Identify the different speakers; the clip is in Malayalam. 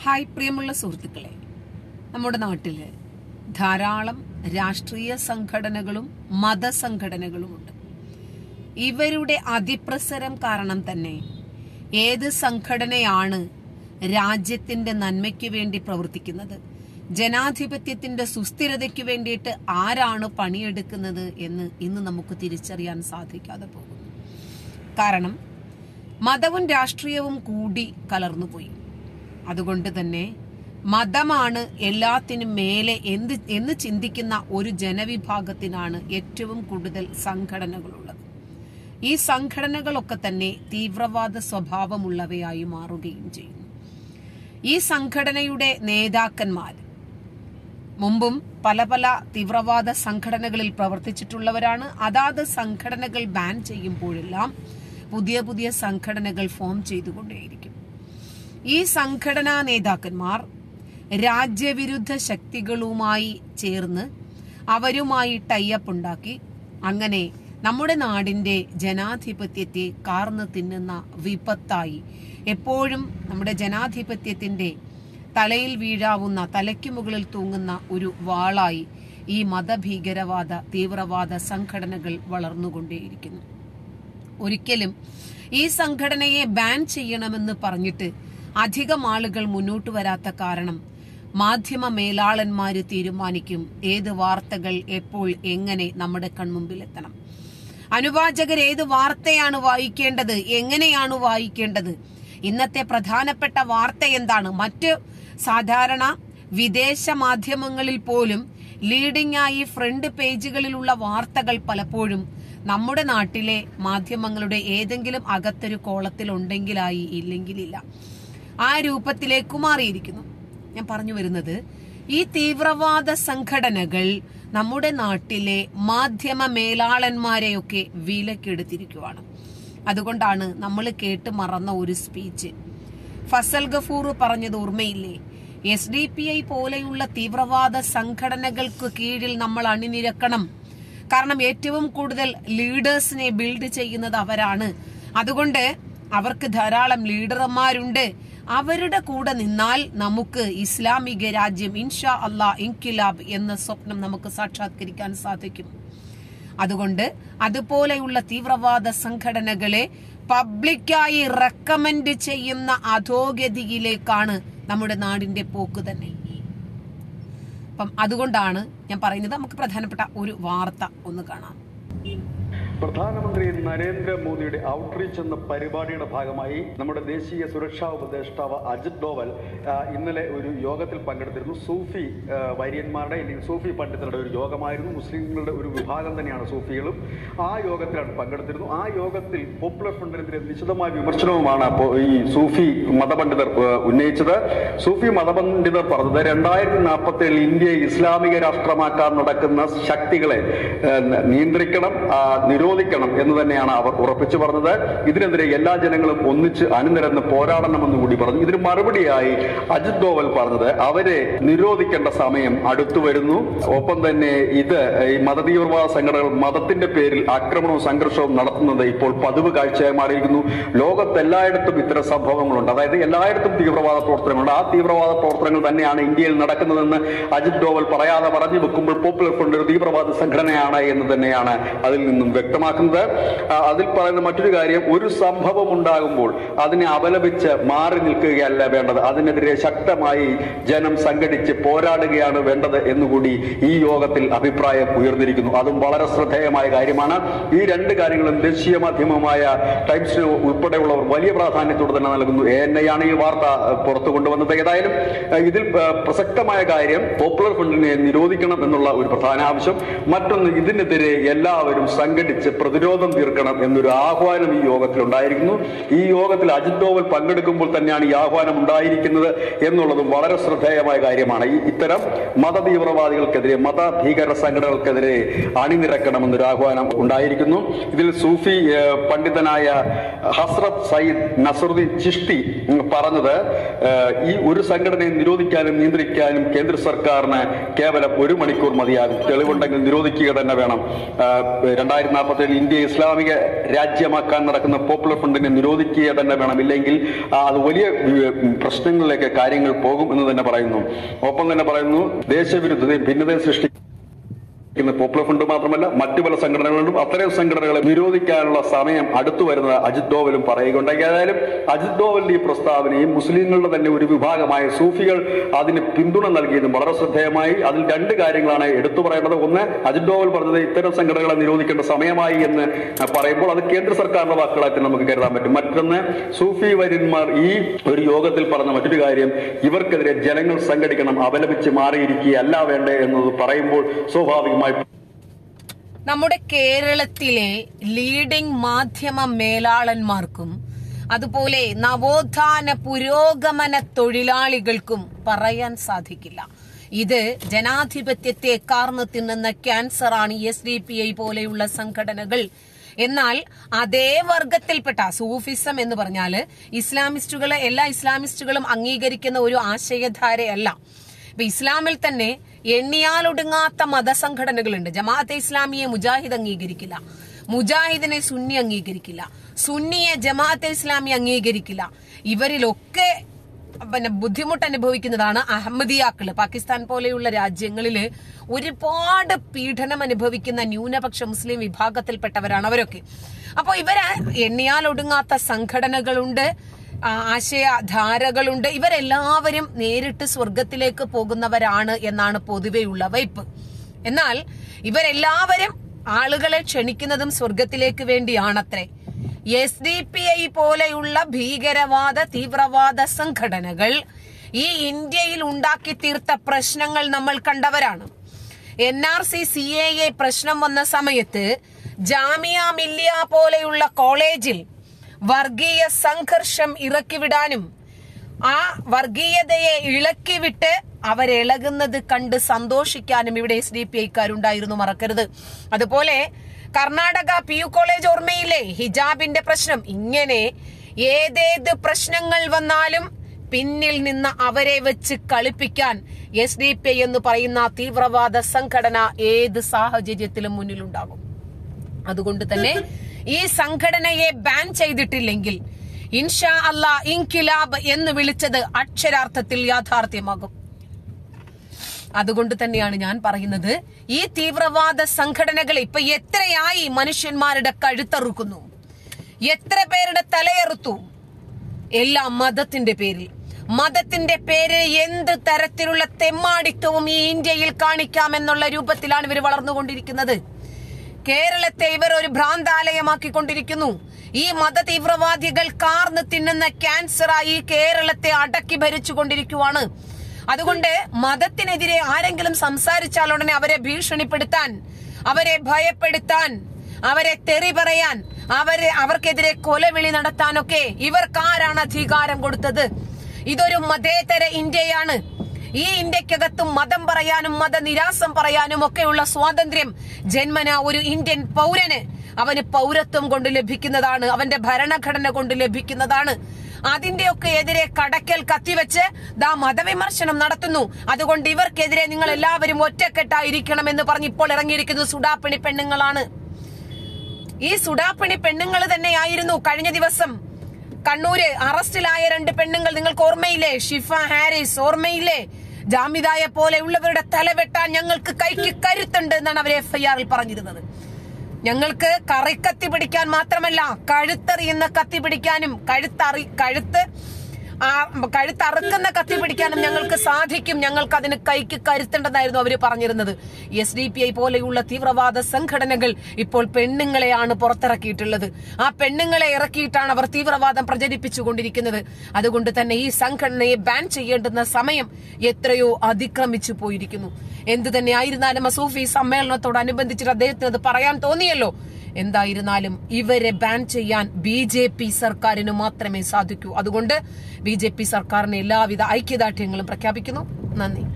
Speaker 1: ഹായ് പ്രിയമുള്ള സുഹൃത്തുക്കളെ നമ്മുടെ നാട്ടില് ധാരാളം രാഷ്ട്രീയ സംഘടനകളും മതസംഘടനകളുമുണ്ട് ഇവരുടെ അതിപ്രസരം കാരണം തന്നെ ഏത് സംഘടനയാണ് രാജ്യത്തിന്റെ നന്മയ്ക്ക് വേണ്ടി പ്രവർത്തിക്കുന്നത് ജനാധിപത്യത്തിന്റെ സുസ്ഥിരതയ്ക്ക് വേണ്ടിയിട്ട് ആരാണ് പണിയെടുക്കുന്നത് എന്ന് ഇന്ന് നമുക്ക് തിരിച്ചറിയാൻ സാധിക്കാതെ പോകുന്നു കാരണം മതവും രാഷ്ട്രീയവും കൂടി കലർന്നുപോയി അതുകൊണ്ട് തന്നെ മതമാണ് എല്ലാത്തിനും മേലെ എന്ത് എന്ന് ചിന്തിക്കുന്ന ഒരു ജനവിഭാഗത്തിനാണ് ഏറ്റവും കൂടുതൽ സംഘടനകളുള്ളത് ഈ സംഘടനകളൊക്കെ തന്നെ തീവ്രവാദ സ്വഭാവമുള്ളവയായി മാറുകയും ചെയ്യുന്നു ഈ സംഘടനയുടെ നേതാക്കന്മാർ മുമ്പും പല പല തീവ്രവാദ സംഘടനകളിൽ പ്രവർത്തിച്ചിട്ടുള്ളവരാണ് അതാത് സംഘടനകൾ ബാൻ ചെയ്യുമ്പോഴെല്ലാം പുതിയ പുതിയ സംഘടനകൾ ഫോം ചെയ്തുകൊണ്ടേയിരിക്കും ഈ സംഘടനാ നേതാക്കന്മാർ രാജ്യവിരുദ്ധ ശക്തികളുമായി ചേർന്ന് അവരുമായി ടൈപ്പ് ഉണ്ടാക്കി അങ്ങനെ നമ്മുടെ നാടിന്റെ ജനാധിപത്യത്തെ കാർന്നു തിന്നുന്ന വിപത്തായി എപ്പോഴും നമ്മുടെ ജനാധിപത്യത്തിന്റെ തലയിൽ വീഴാവുന്ന തലയ്ക്ക് മുകളിൽ തൂങ്ങുന്ന ഒരു വാളായി ഈ മതഭീകരവാദ തീവ്രവാദ സംഘടനകൾ വളർന്നുകൊണ്ടേയിരിക്കുന്നു ഒരിക്കലും ഈ സംഘടനയെ ബാൻ ചെയ്യണമെന്ന് പറഞ്ഞിട്ട് അധികം ആളുകൾ മുന്നോട്ട് വരാത്ത കാരണം മാധ്യമ മേലാളന്മാര് തീരുമാനിക്കും ഏത് വാർത്തകൾ എപ്പോൾ എങ്ങനെ നമ്മുടെ കൺമുമ്പിലെത്തണം അനുവാചകർ ഏത് വാർത്തയാണ് വായിക്കേണ്ടത് എങ്ങനെയാണ് വായിക്കേണ്ടത് ഇന്നത്തെ പ്രധാനപ്പെട്ട വാർത്ത എന്താണ് മറ്റ് സാധാരണ വിദേശ മാധ്യമങ്ങളിൽ പോലും ലീഡിംഗ് ആയി ഫ്രണ്ട് പേജുകളിലുള്ള വാർത്തകൾ പലപ്പോഴും നമ്മുടെ നാട്ടിലെ മാധ്യമങ്ങളുടെ ഏതെങ്കിലും അകത്തൊരു കോളത്തിൽ ഉണ്ടെങ്കിലായി ഇല്ലെങ്കിലില്ല ആ രൂപത്തിലേക്ക് മാറിയിരിക്കുന്നു ഞാൻ പറഞ്ഞു വരുന്നത് ഈ തീവ്രവാദ സംഘടനകൾ നമ്മുടെ നാട്ടിലെ മാധ്യമ മേലാളന്മാരെയൊക്കെ വിലക്കെടുത്തിരിക്കുവാണ് അതുകൊണ്ടാണ് നമ്മൾ കേട്ട് മറന്ന ഒരു സ്പീച്ച് ഫസൽ ഗഫൂർ പറഞ്ഞത് ഓർമ്മയില്ലേ എസ് ഡി പി ഐ പോലെയുള്ള തീവ്രവാദ സംഘടനകൾക്ക് കീഴിൽ നമ്മൾ അണിനിരക്കണം കാരണം ഏറ്റവും കൂടുതൽ ലീഡേഴ്സിനെ ബിൽഡ് ചെയ്യുന്നത് അവരാണ് അതുകൊണ്ട് അവർക്ക് ധാരാളം ലീഡർമാരുണ്ട് അവരുടെ കൂടെ നിന്നാൽ നമുക്ക് ഇസ്ലാമിക രാജ്യം ഇൻഷാ അല്ലാ ഇൻകിലാബ് എന്ന സ്വപ്നം നമുക്ക് സാക്ഷാത്കരിക്കാൻ സാധിക്കും അതുകൊണ്ട് അതുപോലെയുള്ള തീവ്രവാദ സംഘടനകളെ പബ്ലിക്കായി റെക്കമെൻഡ് ചെയ്യുന്ന അധോഗതിയിലേക്കാണ് നമ്മുടെ നാടിന്റെ പോക്ക് തന്നെ അപ്പം അതുകൊണ്ടാണ് ഞാൻ പറയുന്നത് നമുക്ക് പ്രധാനപ്പെട്ട ഒരു വാർത്ത ഒന്ന് കാണാം
Speaker 2: പ്രധാനമന്ത്രി നരേന്ദ്രമോദിയുടെ ഔട്ട്റീച്ച് എന്ന പരിപാടിയുടെ ഭാഗമായി നമ്മുടെ ദേശീയ സുരക്ഷാ ഉപദേഷ്ടാവ് അജിത് ഡോവൽ ആ, ഇന്നലെ ഒരു യോഗത്തിൽ പങ്കെടുത്തിരുന്നു സൂഫി ആ, വര്യന്മാരുടെ അല്ലെങ്കിൽ സൂഫി പണ്ഡിതരുടെ ഒരു യോഗമായിരുന്നു മുസ്ലിങ്ങളുടെ ഒരു വിഭാഗം തന്നെയാണ് സൂഫികളും ആ യോഗത്തിലാണ് പങ്കെടുത്തിരുന്നു ആ യോഗത്തിൽ പോപ്പുലർ ഫ്രണ്ടിനെതിരെ നിശിതമായ വിമർശനവുമാണ് അപ്പോൾ ഈ സൂഫി മതപണ്ഡിതർ ആ, ഉന്നയിച്ചത് സൂഫി മതപണ്ഡിതർ പറഞ്ഞത് രണ്ടായിരത്തി നാൽപ്പത്തി ഏഴിൽ ഇന്ത്യയെ ഇസ്ലാമിക രാഷ്ട്രമാക്കാൻ നടക്കുന്ന ശക്തികളെ ആ, നിയന്ത്രിക്കണം ആ, നിരോധിക്കണം എന്ന് തന്നെയാണ് അവർ ഉറപ്പിച്ചു പറഞ്ഞത് ഇതിനെതിരെ എല്ലാ ജനങ്ങളും ഒന്നിച്ച് അണിനിരന്ന് പോരാടണമെന്ന് കൂടി പറഞ്ഞു ഇതിന് മറുപടിയായി അജിത് ഡോവൽ പറഞ്ഞത് അവരെ നിരോധിക്കേണ്ട സമയം അടുത്തു വരുന്നു ഒപ്പം തന്നെ ഇത് ഈ മതതീവ്രവാദ സംഘടനകൾ മതത്തിന്റെ പേരിൽ ആക്രമണവും സംഘർഷവും നടത്തുന്നത് ഇപ്പോൾ പതിവ് കാഴ്ചയായി മാറിയിരിക്കുന്നു ലോകത്ത് എല്ലായിടത്തും ഇത്തരം സംഭവങ്ങളുണ്ട് അതായത് എല്ലായിടത്തും തീവ്രവാദ പ്രവർത്തനങ്ങളുണ്ട് ആ തീവ്രവാദ പ്രവർത്തനങ്ങൾ തന്നെയാണ് ഇന്ത്യയിൽ നടക്കുന്നതെന്ന് അജിത് ഡോവൽ പറയാതെ പറഞ്ഞു വെക്കുമ്പോൾ പോപ്പുലർ ഫ്രണ്ട് ഒരു തീവ്രവാദ സംഘടനയാണ് എന്ന് തന്നെയാണ് അതിൽ നിന്നും വ്യക്തമാക്കുന്നത് ആ, അതിൽ പറയുന്ന മറ്റൊരു കാര്യം ഒരു സംഭവം ഉണ്ടാകുമ്പോൾ അതിനെ അപലപിച്ച് മാറി നിൽക്കുകയല്ല വേണ്ടത് അതിനെതിരെ ശക്തമായി ജനം സംഘടിച്ച് പോരാടുകയാണ് വേണ്ടത് എന്നുകൂടി ഈ യോഗത്തിൽ അഭിപ്രായം ഉയർന്നിരിക്കുന്നു അതും വളരെ ശ്രദ്ധേയമായ കാര്യമാണ് ഈ രണ്ട് കാര്യങ്ങളും ദേശീയ മാധ്യമമായ ടൈംസ് ഉൾപ്പെടെയുള്ളവർ വലിയ പ്രാധാന്യത്തോടെ തന്നെ നൽകുന്നു എ എൻ ഐ ആണ് ഈ വാർത്ത അഹ്, പുറത്തു കൊണ്ടുവന്നത് ഏതായാലും അഹ്, ഇതിൽ അഹ്, പ്രസക്തമായ കാര്യം പോപ്പുലർ ഫ്രണ്ടിനെ നിരോധിക്കണം എന്നുള്ള ഒരു പ്രധാന ആവശ്യം മറ്റൊന്ന് ഇതിനെതിരെ എല്ലാവരും സംഘടിച്ച് പ്രതിരോധം തീർക്കണം എന്നൊരു ആഹ്വാനം ഈ യോഗത്തിൽ ഉണ്ടായിരിക്കുന്നു ഈ യോഗത്തിൽ അജിത് ഡോവൽ പങ്കെടുക്കുമ്പോൾ തന്നെയാണ് ഈ ആഹ്വാനം ഉണ്ടായിരിക്കുന്നത് എന്നുള്ളതും വളരെ ശ്രദ്ധേയമായ കാര്യമാണ് ഈ ഇത്തരം മതതീവ്രവാദികൾക്കെതിരെ മതഭീകര സംഘടനകൾക്കെതിരെ അണിനിരക്കണമെന്നൊരു ആഹ്വാനം ഉണ്ടായിരിക്കുന്നു ഇതിൽ സൂഫി ഏഹ്, പണ്ഡിതനായ ഹസ്രത്ത് സയ്യിദ് നസറുദ്ദീൻ ചിഷ്ടി ഉം, പറഞ്ഞത് ഏഹ്, ഈ ഒരു സംഘടനയെ നിരോധിക്കാനും നിയന്ത്രിക്കാനും കേന്ദ്ര സർക്കാരിന് കേവലം ഒരു മണിക്കൂർ മതിയാകും തെളിവുണ്ടെങ്കിൽ നിരോധിക്കുക തന്നെ വേണം ഏഹ്, രണ്ടായിരത്തി നാൽപ്പത്തേഴിൽ ഇന്ത്യ ഇസ്ലാമിക രാജ്യമാക്കാൻ നടക്കുന്ന പോപ്പുലർ ഫ്രണ്ടിനെ നിരോധിക്കുക തന്നെ വേണം ഇല്ലെങ്കിൽ ആ, അത് വലിയ ഉം, പ്രശ്നങ്ങളിലേക്ക് കാര്യങ്ങൾ പോകും എന്ന് തന്നെ പറയുന്നു ഒപ്പം തന്നെ പറയുന്നു ദേശവിരുദ്ധതയും ഭിന്നതയും സൃഷ്ടി ഇന്ന് പോപ്പുലർ ഫ്രണ്ട് മാത്രമല്ല മറ്റു പല സംഘടനകളുണ്ട് അത്തരം സംഘടനകളെ നിരോധിക്കാനുള്ള സമയം അടുത്തു വരുന്നത് അജിത് ഡോവലും പറയുകയുണ്ടായി ഏതായാലും അജിത് ഡോവലിന്റെ ഈ പ്രസ്താവനയും മുസ്ലിങ്ങളുടെ തന്നെ ഒരു വിഭാഗമായ സൂഫികൾ അതിന് പിന്തുണ നൽകിയതും വളരെ ശ്രദ്ധേയമായി അതിൽ രണ്ട് കാര്യങ്ങളാണ് എടുത്തു പറയേണ്ടത് ഒന്ന് അജിത് ഡോവൽ പറഞ്ഞത് ഇത്തരം സംഘടനകളെ നിരോധിക്കേണ്ട സമയമായി എന്ന് പറയുമ്പോൾ അത് കേന്ദ്ര സർക്കാരിന്റെ വാക്കുകളായിട്ട് നമുക്ക് കരുതാൻ പറ്റും മറ്റൊന്ന് സൂഫി വര്യന്മാർ ഈ ഒരു യോഗത്തിൽ പറഞ്ഞ മറ്റൊരു കാര്യം ഇവർക്കെതിരെ ജനങ്ങൾ സംഘടിക്കണം അപലപിച്ച് മാറിയിരിക്കുകയല്ല വേണ്ടേ എന്നത് പറയുമ്പോൾ സ്വാഭാവികമായി
Speaker 1: നമ്മുടെ കേരളത്തിലെ ലീഡിംഗ് മാധ്യമ മേലാളന്മാർക്കും അതുപോലെ നവോത്ഥാന പുരോഗമന തൊഴിലാളികൾക്കും പറയാൻ സാധിക്കില്ല ഇത് ജനാധിപത്യത്തെ കാർന്നു തിന്നുന്ന ക്യാൻസറാണ് എസ് ഡി പി ഐ പോലെയുള്ള സംഘടനകൾ എന്നാൽ അതേ വർഗത്തിൽപ്പെട്ട സൂഫിസം എന്ന് പറഞ്ഞാല് ഇസ്ലാമിസ്റ്റുകളെ എല്ലാ ഇസ്ലാമിസ്റ്റുകളും അംഗീകരിക്കുന്ന ഒരു ആശയധാരയല്ല ഇപ്പൊ ഇസ്ലാമിൽ തന്നെ എണ്ണിയാലൊടുങ്ങാത്ത മതസംഘടനകളുണ്ട് ജമാഅത്തെ ഇസ്ലാമിയെ മുജാഹിദ് അംഗീകരിക്കില്ല മുജാഹിദിനെ സുന്നി അംഗീകരിക്കില്ല സുന്നിയെ ജമാഅത്തെ ഇസ്ലാമി അംഗീകരിക്കില്ല ഇവരിലൊക്കെ പിന്നെ ബുദ്ധിമുട്ട് അനുഭവിക്കുന്നതാണ് അഹമ്മദിയാക്കള് പാകിസ്ഥാൻ പോലെയുള്ള രാജ്യങ്ങളില് ഒരുപാട് പീഡനം അനുഭവിക്കുന്ന ന്യൂനപക്ഷ മുസ്ലിം വിഭാഗത്തിൽപ്പെട്ടവരാണ് അവരൊക്കെ അപ്പൊ ഇവര് എണ്ണിയാൽ ഒടുങ്ങാത്ത സംഘടനകളുണ്ട് ആ, ആശയധാരകളുണ്ട് ഇവരെല്ലാവരും നേരിട്ട് സ്വർഗത്തിലേക്ക് പോകുന്നവരാണ് എന്നാണ് പൊതുവെയുള്ള വയ്പ് എന്നാൽ ഇവരെല്ലാവരും ആളുകളെ ക്ഷണിക്കുന്നതും സ്വർഗത്തിലേക്ക് വേണ്ടിയാണത്രേ എസ് ഡി പി ഐ പോലെയുള്ള ഭീകരവാദ തീവ്രവാദ സംഘടനകൾ ഈ ഇന്ത്യയിൽ ഉണ്ടാക്കി തീർത്ത പ്രശ്നങ്ങൾ നമ്മൾ കണ്ടവരാണ് N R C C A A പ്രശ്നം വന്ന സമയത്ത് ജാമിയ മില്ലിയ പോലെയുള്ള കോളേജിൽ വർഗീയ സംഘർഷം ഇറക്കിവിടാനും ആ വർഗീയതയെ ഇളക്കിവിട്ട് അവരിളകുന്നത് കണ്ട് സന്തോഷിക്കാനും ഇവിടെ എസ് ഡി പി ഐക്കാരുണ്ടായിരുന്നു മറക്കരുത് അതുപോലെ കർണാടക പി യു കോളേജ് ഓർമ്മയില്ലേ ഹിജാബിന്റെ പ്രശ്നം ഇങ്ങനെ ഏതേത് പ്രശ്നങ്ങൾ വന്നാലും പിന്നിൽ നിന്ന് അവരെ വെച്ച് കളിപ്പിക്കാൻ എസ് ഡി പി ഐ എന്ന് പറയുന്ന തീവ്രവാദ സംഘടന ഏത് സാഹചര്യത്തിലും മുന്നിലുണ്ടാകും അതുകൊണ്ട് തന്നെ ഈ സംഘടനയെ ബാൻ ചെയ്തിട്ടില്ലെങ്കിൽ ഇൻഷാ അല്ലാ ഇൻകിലാബ് എന്ന് വിളിച്ചത് അക്ഷരാർത്ഥത്തിൽ യാഥാർത്ഥ്യമാകും അതുകൊണ്ട് തന്നെയാണ് ഞാൻ പറയുന്നത് ഈ തീവ്രവാദ സംഘടനകൾ ഇപ്പൊ എത്രയായി മനുഷ്യന്മാരുടെ കഴുത്തറുക്കുന്നു എത്ര പേരുടെ തലയെറുത്തു എല്ലാം മതത്തിന്റെ പേരിൽ മതത്തിന്റെ പേര് എന്ത് തരത്തിലുള്ള തെമ്മാടിത്തവും ഈ ഇന്ത്യയിൽ കാണിക്കാമെന്നുള്ള രൂപത്തിലാണ് ഇവർ വളർന്നുകൊണ്ടിരിക്കുന്നത് കേരളത്തെ ഇവർ ഒരു ഭ്രാന്താലയമാക്കിക്കൊണ്ടിരിക്കുന്നു ഈ മത തീവ്രവാദികൾ കാർന്ന് തിന്നുന്ന ക്യാൻസറായി കേരളത്തെ അടക്കി ഭരിച്ചുകൊണ്ടിരിക്കുവാണ് അതുകൊണ്ട് മതത്തിനെതിരെ ആരെങ്കിലും സംസാരിച്ചാൽ ഉടനെ അവരെ ഭീഷണിപ്പെടുത്താൻ അവരെ ഭയപ്പെടുത്താൻ അവരെ തെറി പറയാൻ അവരെ അവർക്കെതിരെ കൊലവിളി നടത്താനൊക്കെ ഇവർക്കാരാണ് അധികാരം കൊടുത്തത് ഇതൊരു മതേതര ഇന്ത്യയാണ് ഈ ഇന്ത്യക്കകത്തും മതം പറയാനും മതനിരാസം പറയാനും ഒക്കെയുള്ള സ്വാതന്ത്ര്യം ജന്മന ഒരു ഇന്ത്യൻ പൗരന് അവന് പൗരത്വം കൊണ്ട് ലഭിക്കുന്നതാണ് അവന്റെ ഭരണഘടന കൊണ്ട് ലഭിക്കുന്നതാണ് അതിന്റെയൊക്കെ എതിരെ കടക്കൽ കത്തിവെച്ച് ദാ മതവിമർശനം നടത്തുന്നു അതുകൊണ്ട് ഇവർക്കെതിരെ നിങ്ങൾ എല്ലാവരും ഒറ്റക്കെട്ടായിരിക്കണം എന്ന് പറഞ്ഞ് ഇപ്പോൾ ഇറങ്ങിയിരിക്കുന്നത് സുഡാപ്പിണി പെണ്ണുങ്ങളാണ് ഈ സുഡാപ്പിണി പെണ്ണുങ്ങൾ തന്നെയായിരുന്നു കഴിഞ്ഞ ദിവസം കണ്ണൂര് അറസ്റ്റിലായ രണ്ട് പെണ്ണുങ്ങൾ നിങ്ങൾക്ക് ഓർമ്മയില്ലേ ഷിഫ ഹാരിസ് ഓർമ്മയില്ലേ ജാമിദായെ പോലെയുള്ളവരുടെ തലവെട്ടാൻ ഞങ്ങൾക്ക് കൈക്ക് കരുത്തുണ്ട് എന്നാണ് അവർ എഫ്ഐആറിൽ പറഞ്ഞിരുന്നത് ഞങ്ങൾക്ക് കറിക്കത്തി പിടിക്കാൻ മാത്രമല്ല കഴുത്തെറിയുന്ന കത്തി പിടിക്കാനും കഴുത്തറി കഴുത്ത് ആ കഴുത്തറുക്കുന്ന കത്തി പിടിക്കാനും ഞങ്ങൾക്ക് സാധിക്കും ഞങ്ങൾക്ക് അതിന് കൈക്ക് കരുത്തുണ്ടെന്നായിരുന്നു അവർ പറഞ്ഞിരുന്നത് എസ് ഡി പി ഐ പോലെയുള്ള തീവ്രവാദ സംഘടനകൾ ഇപ്പോൾ പെണ്ണുങ്ങളെയാണ് പുറത്തിറക്കിയിട്ടുള്ളത് ആ പെണ്ണുങ്ങളെ ഇറക്കിയിട്ടാണ് അവർ തീവ്രവാദം പ്രചരിപ്പിച്ചുകൊണ്ടിരിക്കുന്നത് അതുകൊണ്ട് തന്നെ ഈ സംഘടനയെ ബാൻ ചെയ്യേണ്ടുന്ന സമയം എത്രയോ അതിക്രമിച്ചു പോയിരിക്കുന്നു എന്തു തന്നെ ആയിരുന്നാലും അസൂഫി സമ്മേളനത്തോടനുബന്ധിച്ചിട്ട് അദ്ദേഹത്തിന് അത് പറയാൻ തോന്നിയല്ലോ എന്തായിരുന്നാലും ഇവരെ ബാൻ ചെയ്യാൻ ബി ജെ പി സർക്കാരിന് മാത്രമേ സാധിക്കൂ അതുകൊണ്ട് ബി ജെ പി സർക്കാരിന് എല്ലാവിധ ഐക്യദാർഢ്യങ്ങളും പ്രഖ്യാപിക്കുന്നു നന്ദി